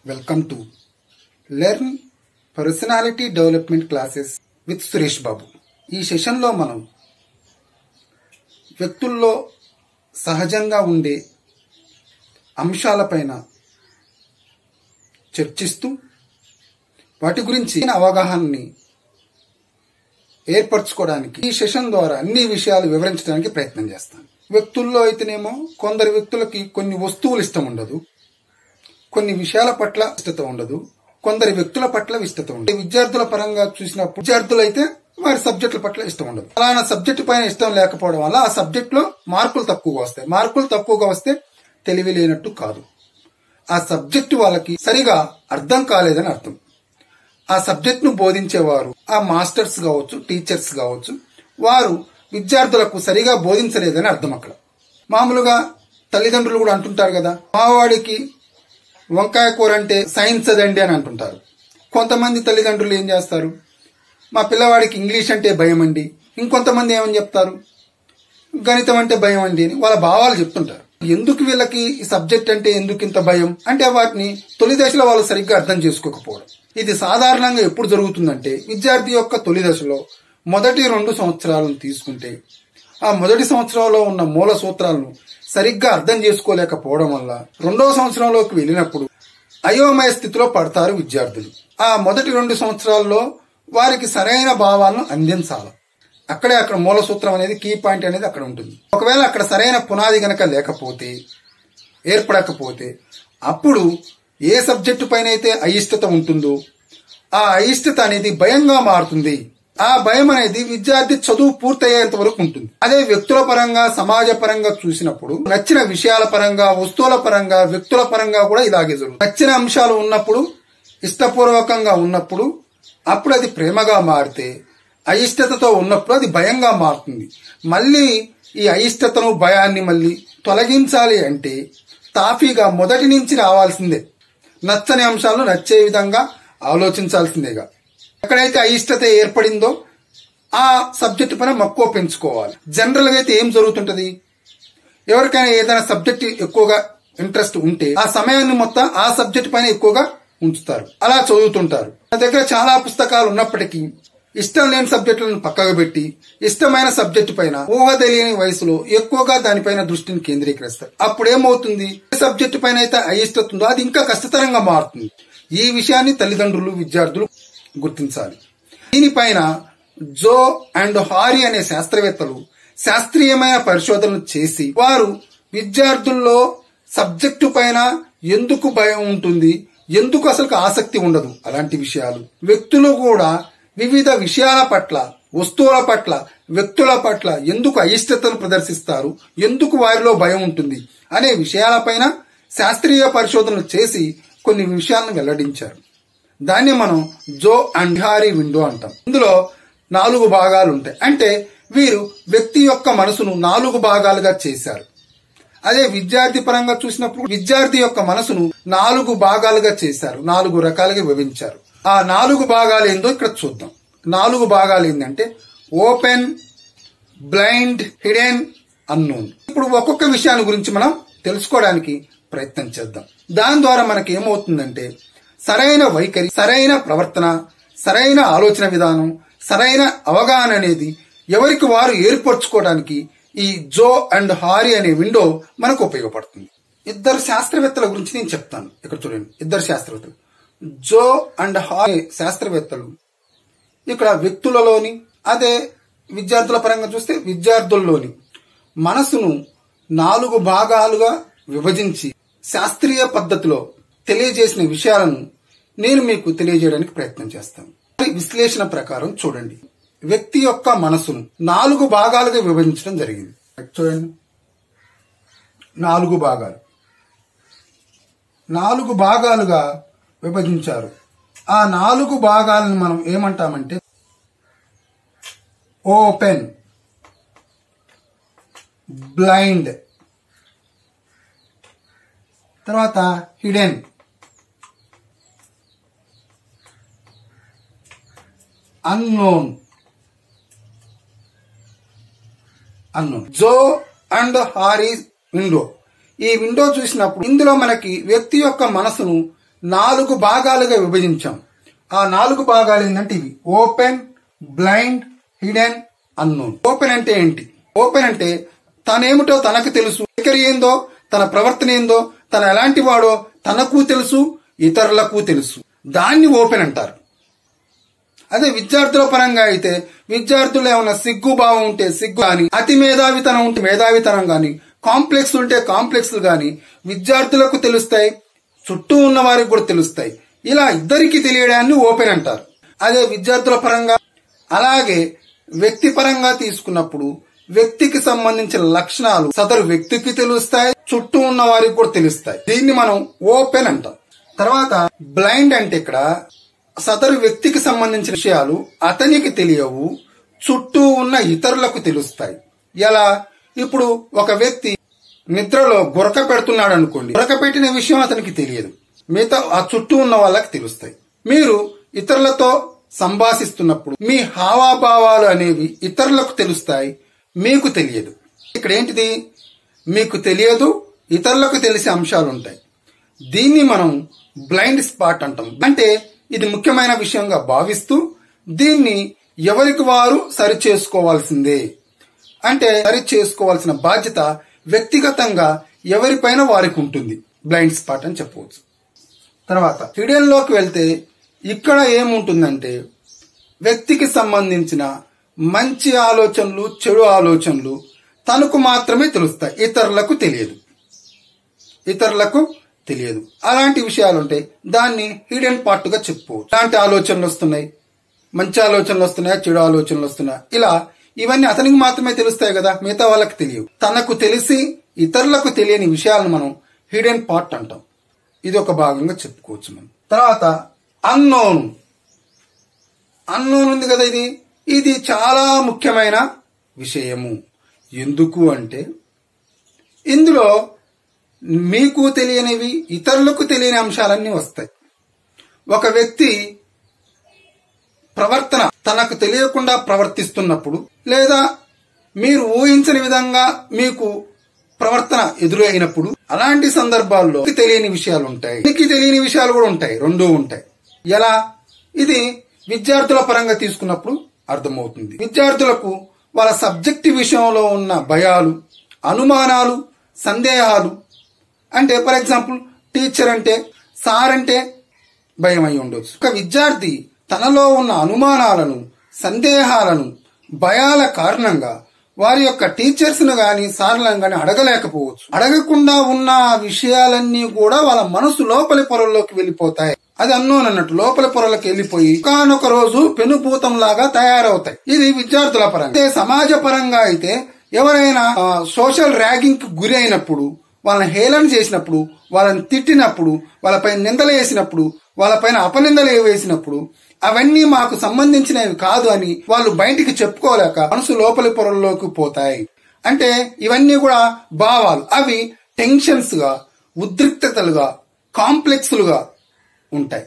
welcome to learn personality development classes with Suresh Babu ఈ సెషన్లో మనం వ్యక్తుల్లో సహజంగా ఉండే అంశాలపైన చర్చిస్తూ వాటి గురించి అవగాహనని ఏర్పరచుకోవడానికి ఈ సెషన్ ద్వారా అన్ని విషయాలు వివరించడానికి ప్రయత్నం చేస్తాను వ్యక్తుల్లో అయితేనేమో కొందరు వ్యక్తులకి కొన్ని వస్తువులు ఇష్టం ఉండదు కొన్ని విషయాల పట్ల ఇష్టత ఉండదు కొందరి వ్యక్తుల పట్ల ఇష్టత ఉండదు విద్యార్థుల పరంగా చూసినప్పుడు విద్యార్థులు అయితే వారి సబ్జెక్టుల పట్ల ఇష్టం ఉండదు అలానా సబ్జెక్టు పైన ఇష్టం లేకపోవడం వల్ల ఆ సబ్జెక్ట్ లో మార్కులు తక్కువగా వస్తాయి మార్కులు తక్కువగా వస్తే తెలివి లేనట్టు కాదు ఆ సబ్జెక్టు వాళ్ళకి సరిగా అర్థం కాలేదని అర్థం ఆ సబ్జెక్ట్ ను బోధించేవారు ఆ మాస్టర్స్ కావచ్చు టీచర్స్ కావచ్చు వారు విద్యార్థులకు సరిగా బోధించలేదని అర్థం అక్కడ మామూలుగా తల్లిదండ్రులు కూడా అంటుంటారు కదా మావాడికి వంకాయ కూర అంటే సైన్స్ అదండి అని అంటుంటారు కొంతమంది తల్లిదండ్రులు ఏం చేస్తారు మా పిల్లవాడికి ఇంగ్లీష్ అంటే భయం అండి ఇంకొంతమంది ఏమని చెప్తారు గణితం అంటే భయం అండి అని వాళ్ళ భావాలు చెప్తుంటారు ఎందుకు వీళ్ళకి ఈ సబ్జెక్ట్ అంటే ఎందుకు ఇంత భయం అంటే వాటిని తొలి దశలో వాళ్ళు సరిగ్గా అర్థం చేసుకోకపోవడం ఇది సాధారణంగా ఎప్పుడు జరుగుతుందంటే విద్యార్థి యొక్క తొలి దశలో మొదటి రెండు సంవత్సరాలను తీసుకుంటే ఆ మొదటి సంవత్సరంలో ఉన్న మూల సూత్రాలను సరిగ్గా అర్థం చేసుకోలేకపోవడం వల్ల రెండవ సంవత్సరంలోకి వెళ్ళినప్పుడు అయోమయ స్థితిలో పడతారు విద్యార్థులు ఆ మొదటి రెండు సంవత్సరాల్లో వారికి సరైన భావాలను అందించాలి అక్కడే అక్కడ మూల సూత్రం అనేది కీ పాయింట్ అనేది అక్కడ ఉంటుంది ఒకవేళ అక్కడ సరైన పునాది గనక లేకపోతే ఏర్పడకపోతే అప్పుడు ఏ సబ్జెక్టు పైన అయితే అయిష్టత ఉంటుందో ఆ అయిష్టత అనేది భయంగా మారుతుంది ఆ భయం అనేది విద్యార్థి చదువు పూర్తయ్యేంత వరకు ఉంటుంది అదే వ్యక్తుల పరంగా సమాజ పరంగా చూసినప్పుడు నచ్చిన విషయాల పరంగా వస్తువుల పరంగా వ్యక్తుల పరంగా కూడా ఇలాగే జరుగుతుంది నచ్చిన అంశాలు ఉన్నప్పుడు ఇష్టపూర్వకంగా ఉన్నప్పుడు అప్పుడు అది ప్రేమగా మారితే అయిష్టతతో ఉన్నప్పుడు అది భయంగా మారుతుంది మళ్ళీ ఈ అయిష్టతను భయాన్ని మళ్ళీ తొలగించాలి అంటే తాఫీగా మొదటి నుంచి రావాల్సిందే నచ్చని అంశాలను నచ్చే విధంగా ఆలోచించాల్సిందేగా ఎక్కడైతే అయిష్టత ఏర్పడిందో ఆ సబ్జెక్ట్ పైన మక్కువ పెంచుకోవాలి జనరల్ గా అయితే ఏం జరుగుతుంటది ఎవరికైనా ఏదైనా సబ్జెక్ట్ ఎక్కువగా ఇంట్రెస్ట్ ఉంటే ఆ సమయాన్ని మొత్తం ఆ సబ్జెక్ట్ పైన ఎక్కువగా ఉంచుతారు అలా చదువుతుంటారు నా దగ్గర చాలా పుస్తకాలు ఉన్నప్పటికీ ఇష్టం లేని సబ్జెక్టులను పక్కకు పెట్టి ఇష్టమైన సబ్జెక్టు పైన ఊహ తెలియని వయసులో ఎక్కువగా దానిపైన దృష్టిని కేంద్రీకరిస్తారు అప్పుడు ఏమవుతుంది ఏ సబ్జెక్టు పైన అయితే అయిష్టత ఉందో అది ఇంకా కష్టతరంగా మారుతుంది ఈ విషయాన్ని తల్లిదండ్రులు విద్యార్థులు గుర్తించాలి దీనిపైన జో అండ్ హారి అనే శాస్త్రవేత్తలు శాస్త్రీయమైన పరిశోధనలు చేసి వారు విద్యార్థుల్లో సబ్జెక్టు పైన ఎందుకు భయం ఉంటుంది ఎందుకు అసలు ఆసక్తి ఉండదు అలాంటి విషయాలు వ్యక్తులు కూడా వివిధ విషయాల పట్ల వస్తువుల పట్ల వ్యక్తుల పట్ల ఎందుకు అయిష్టతను ప్రదర్శిస్తారు ఎందుకు వారిలో భయం ఉంటుంది అనే విషయాలపైన శాస్త్రీయ పరిశోధనలు చేసి కొన్ని విషయాలను వెల్లడించారు దాన్ని మనం జో అండ్ హారీ విండో అంటాం ఇందులో నాలుగు భాగాలు ఉంటాయి అంటే వీరు వ్యక్తి యొక్క మనసును నాలుగు భాగాలుగా చేశారు అదే విద్యార్థి పరంగా చూసినప్పుడు విద్యార్థి యొక్క మనసును నాలుగు భాగాలుగా చేశారు నాలుగు రకాలుగా విభజించారు ఆ నాలుగు భాగాలు ఏందో ఇక్కడ చూద్దాం నాలుగు భాగాలు ఏంటంటే ఓపెన్ బ్లైండ్ హిడెన్ అన్నోన్ ఇప్పుడు ఒక్కొక్క విషయాన్ని గురించి మనం తెలుసుకోవడానికి ప్రయత్నం చేద్దాం దాని ద్వారా మనకి ఏమవుతుందంటే సరైన వైఖరి సరైన ప్రవర్తన సరైన ఆలోచన విధానం సరైన అవగాహన అనేది ఎవరికి వారు ఏర్పరచుకోవడానికి ఈ జో అండ్ హారి అనే విండో మనకు ఉపయోగపడుతుంది ఇద్దరు శాస్త్రవేత్తల గురించి నేను చెప్తాను ఇక్కడ చూడండి ఇద్దరు శాస్త్రవేత్తలు జో అండ్ హారి శాస్త్రవేత్తలు ఇక్కడ వ్యక్తులలోని అదే విద్యార్థుల పరంగా చూస్తే విద్యార్థుల్లోని మనసును నాలుగు భాగాలుగా విభజించి శాస్త్రీయ పద్ధతిలో తెలియజేసిన విషయాలను నేను మీకు తెలియజేయడానికి ప్రయత్నం చేస్తాను విశ్లేషణ ప్రకారం చూడండి వ్యక్తి యొక్క మనసును నాలుగు భాగాలుగా విభజించడం జరిగింది చూడండి నాలుగు భాగాలు నాలుగు భాగాలుగా విభజించారు ఆ నాలుగు భాగాలను మనం ఏమంటామంటే ఓపెన్ బ్లైండ్ తర్వాత hidden unknown unknown Joe and Harry window ఈ విండో చూసినప్పుడు ఇందులో మనకి వ్యక్తి యొక్క మనసును నాలుగు భాగాలుగా విభజించాం ఆ నాలుగు భాగాలు ఏంటంటే ఇవి open blind hidden unknown open అంటే ఏంటి ఓపెన్ అంటే తనేమిటో తనకు తెలుసు వైఖరి ఏందో తన ప్రవర్తన ఏందో తన ఎలాంటి వాడో తనకు తెలుసు ఇతరులకు తెలుసు దాన్ని ఓపెన్ అంటారు అదే విద్యార్థుల పరంగా అయితే విద్యార్థులు ఏమైనా సిగ్గు భావం ఉంటే సిగ్గు కానీ అతి మేధావితనం ఉంటే మేధావితనం కానీ కాంప్లెక్స్ ఉంటే కాంప్లెక్స్లు కానీ విద్యార్థులకు తెలుస్తాయి చుట్టూ ఉన్న వారికి కూడా తెలుస్తాయి ఇలా ఇద్దరికి తెలియడాన్ని ఓపెన్ అంటారు అదే విద్యార్థుల పరంగా అలాగే వ్యక్తి పరంగా తీసుకున్నప్పుడు వ్యక్తికి సంబంధించిన లక్షణాలు సదరు వ్యక్తికి తెలుస్తాయి చుట్టూ ఉన్న వారికి కూడా తెలుస్తాయి దీన్ని మనం ఓపెన్ అంటాం తర్వాత బ్లైండ్ అంటే ఇక్కడ సదరు వ్యక్తికి సంబంధించిన విషయాలు అతనికి తెలియవు చుట్టూ ఉన్న ఇతరులకు తెలుస్తాయి ఎలా ఇప్పుడు ఒక వ్యక్తి నిద్రలో గురక పెడుతున్నాడు అనుకోండి గురక పెట్టిన విషయం అతనికి తెలియదు మిగతా ఆ చుట్టూ ఉన్న వాళ్ళకి తెలుస్తాయి మీరు ఇతరులతో సంభాషిస్తున్నప్పుడు మీ హావాభావాలు అనేవి ఇతరులకు తెలుస్తాయి మీకు తెలియదు ఇక్కడ ఏంటిది మీకు తెలియదు ఇతరులకు తెలిసే అంశాలు ఉంటాయి దీన్ని మనం బ్లైండ్ స్పాట్ అంటాం అంటే ఇది ముఖ్యమైన విషయంగా భావిస్తూ దీన్ని ఎవరికి వారు సరి చేసుకోవాల్సిందే అంటే సరి చేసుకోవాల్సిన బాధ్యత వ్యక్తిగతంగా ఎవరిపైన వారికి ఉంటుంది బ్లైండ్ స్పాట్ అని చెప్పవచ్చు తర్వాత హిడెన్ లోకి వెళ్తే ఇక్కడ ఏముంటుందంటే వ్యక్తికి సంబంధించిన మంచి ఆలోచనలు చెడు ఆలోచనలు తనకు మాత్రమే తెలుస్తాయి ఇతరులకు తెలియదు ఇతరులకు తెలియదు అలాంటి విషయాలు ఉంటాయి దాన్ని హిడెన్ పార్ట్ గా చెప్పుకోవచ్చు అలాంటి ఆలోచనలు వస్తున్నాయి మంచి ఆలోచనలు వస్తున్నాయి చెడు ఆలోచనలు వస్తున్నాయి ఇలా ఇవన్నీ అతనికి మాత్రమే తెలుస్తాయి కదా మిగతా వాళ్ళకి తెలియవు తనకు తెలిసి ఇతరులకు తెలియని విషయాలను మనం హిడెన్ పార్ట్ అంటాం ఇది ఒక భాగంగా చెప్పుకోవచ్చు మనం తర్వాత అన్నోన్ అన్నోన్ ఉంది కదా ఇది ఇది చాలా ముఖ్యమైన విషయము ఎందుకు అంటే ఇందులో మీకు తెలియనివి ఇతరులకు తెలియని అంశాలన్నీ వస్తాయి ఒక వ్యక్తి ప్రవర్తన తనకు తెలియకుండా ప్రవర్తిస్తున్నప్పుడు లేదా మీరు ఊహించని విధంగా మీకు ప్రవర్తన ఎదురైనప్పుడు అలాంటి సందర్భాల్లో మీకు తెలియని విషయాలు ఉంటాయి మీకు తెలియని విషయాలు కూడా ఉంటాయి రెండూ ఉంటాయి ఎలా ఇది విద్యార్థుల పరంగా తీసుకున్నప్పుడు అర్థమవుతుంది విద్యార్థులకు వాళ్ళ సబ్జెక్ట్ విషయంలో ఉన్న భయాలు అనుమానాలు సందేహాలు అంటే ఫర్ ఎగ్జాంపుల్ టీచర్ అంటే సార్ అంటే భయం అయి ఉండొచ్చు ఒక విద్యార్థి తనలో ఉన్న అనుమానాలను సందేహాలను భయాల కారణంగా వారి యొక్క టీచర్స్ ను గాని సార్లను గాని అడగలేకపోవచ్చు అడగకుండా ఉన్న ఆ విషయాలన్నీ కూడా వాళ్ళ మనసు లోపలి పొరల్లోకి వెళ్ళిపోతాయి అది అన్నోన్ అన్నట్టు లోపలి పొరలకు వెళ్ళిపోయి కానొక రోజు పెనుభూతం లాగా తయారవుతాయి ఇది విద్యార్థుల పరంగా అదే సమాజ పరంగా అయితే ఎవరైనా ఆ, సోషల్ ర్యాగింగ్ కి గురి అయినప్పుడు వాళ్ళని హేళన చేసినప్పుడు వాళ్ళని తిట్టినప్పుడు వాళ్ళపై నిందలు వేసినప్పుడు వాళ్ళపైన అపనిందలు వేసినప్పుడు అవన్నీ మాకు సంబంధించినవి కాదు అని వాళ్ళు బయటికి చెప్పుకోలేక మనసు లోపలి పొరల్లోకి పోతాయి అంటే ఇవన్నీ కూడా భావాలు అవి టెన్షన్స్ గా ఉద్రిక్తతలుగా కాంప్లెక్స్లుగా ఉంటాయి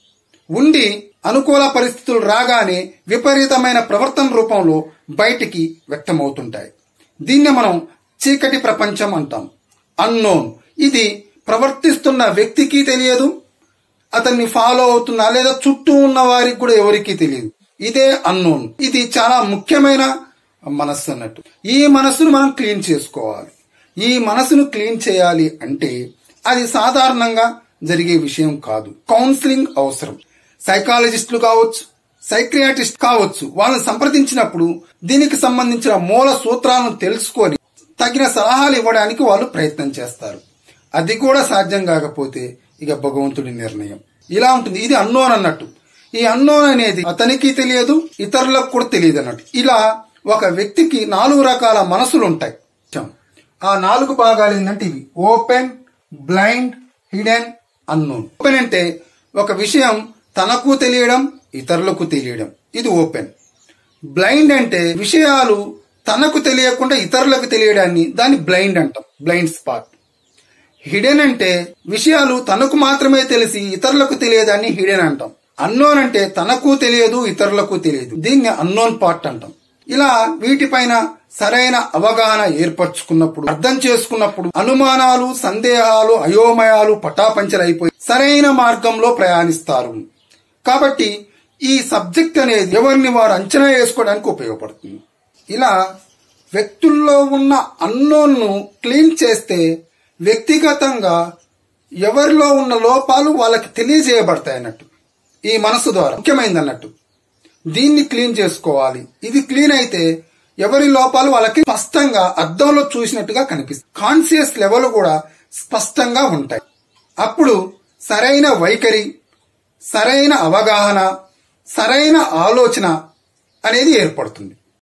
ఉండి అనుకూల పరిస్థితులు రాగానే విపరీతమైన ప్రవర్తన రూపంలో బయటికి వ్యక్తమవుతుంటాయి దీన్ని మనం చీకటి ప్రపంచం అంటాం అన్నోన్ ఇది ప్రవర్తిస్తున్న వ్యక్తికి తెలియదు అతన్ని ఫాలో అవుతున్నా లేదా చుట్టూ ఉన్న వారికి కూడా ఎవరికీ తెలియదు ఇదే అన్నోన్ ఇది చాలా ముఖ్యమైన మనస్సు అన్నట్టు ఈ మనస్సును మనం క్లీన్ చేసుకోవాలి ఈ మనసును క్లీన్ చేయాలి అంటే అది సాధారణంగా జరిగే విషయం కాదు కౌన్సిలింగ్ అవసరం సైకాలజిస్టులు కావచ్చు సైక్రియాటిస్ట్ కావచ్చు వాళ్ళని సంప్రదించినప్పుడు దీనికి సంబంధించిన మూల సూత్రాలను తెలుసుకొని తగిన సలహాలు ఇవ్వడానికి వాళ్ళు ప్రయత్నం చేస్తారు అది కూడా సాధ్యం కాకపోతే ఇక భగవంతుడి నిర్ణయం ఇలా ఉంటుంది ఇది అన్నోన్ అన్నట్టు ఈ అన్నోన్ అనేది అతనికి తెలియదు ఇతరులకు కూడా తెలియదు అన్నట్టు ఇలా ఒక వ్యక్తికి నాలుగు రకాల మనసులు ఉంటాయి ఆ నాలుగు భాగాలు ఏంటంటే ఇవి open blind hidden unknown open అంటే ఒక విషయం తనకు తెలియడం ఇతరులకు తెలియడం ఇది ఓపెన్ బ్లైండ్ అంటే విషయాలు తనకు తెలియకుండా ఇతరులకు తెలియడాన్ని దాన్ని బ్లైండ్ అంటాం బ్లైండ్ స్పాట్ హిడెన్ అంటే విషయాలు తనకు మాత్రమే తెలిసి ఇతరులకు తెలియదాన్ని హిడెన్ అంటాం అన్నోన్ అంటే తనకు తెలియదు ఇతరులకు తెలియదు దీన్ని అన్నోన్ పార్ట్ అంటాం ఇలా వీటిపైన సరైన అవగాహన ఏర్పరచుకున్నప్పుడు అర్థం చేసుకున్నప్పుడు అనుమానాలు సందేహాలు అయోమయాలు పటాపంచలైపోయి సరైన మార్గంలో ప్రయాణిస్తారు కాబట్టి ఈ సబ్జెక్ట్ అనేది ఎవరిని వారు అంచనా వేసుకోవడానికి ఉపయోగపడుతుంది ఇలా వ్యక్తుల్లో ఉన్న అన్నోన్ను క్లీన్ చేస్తే వ్యక్తిగతంగా ఎవరిలో ఉన్న లోపాలు వాళ్ళకి తెలియజేయబడతాయి అన్నట్టు ఈ మనసు ద్వారా ముఖ్యమైనది అన్నట్టు దీన్ని క్లీన్ చేసుకోవాలి ఇది క్లీన్ అయితే ఎవరి లోపాలు వాళ్ళకి స్పష్టంగా అద్దంలో చూసినట్టుగా కనిపిస్తుంది కాన్షియస్ లెవెల్ కూడా స్పష్టంగా ఉంటాయి అప్పుడు సరైన వైఖరి సరైన అవగాహన సరైన ఆలోచన అనేది ఏర్పడుతుంది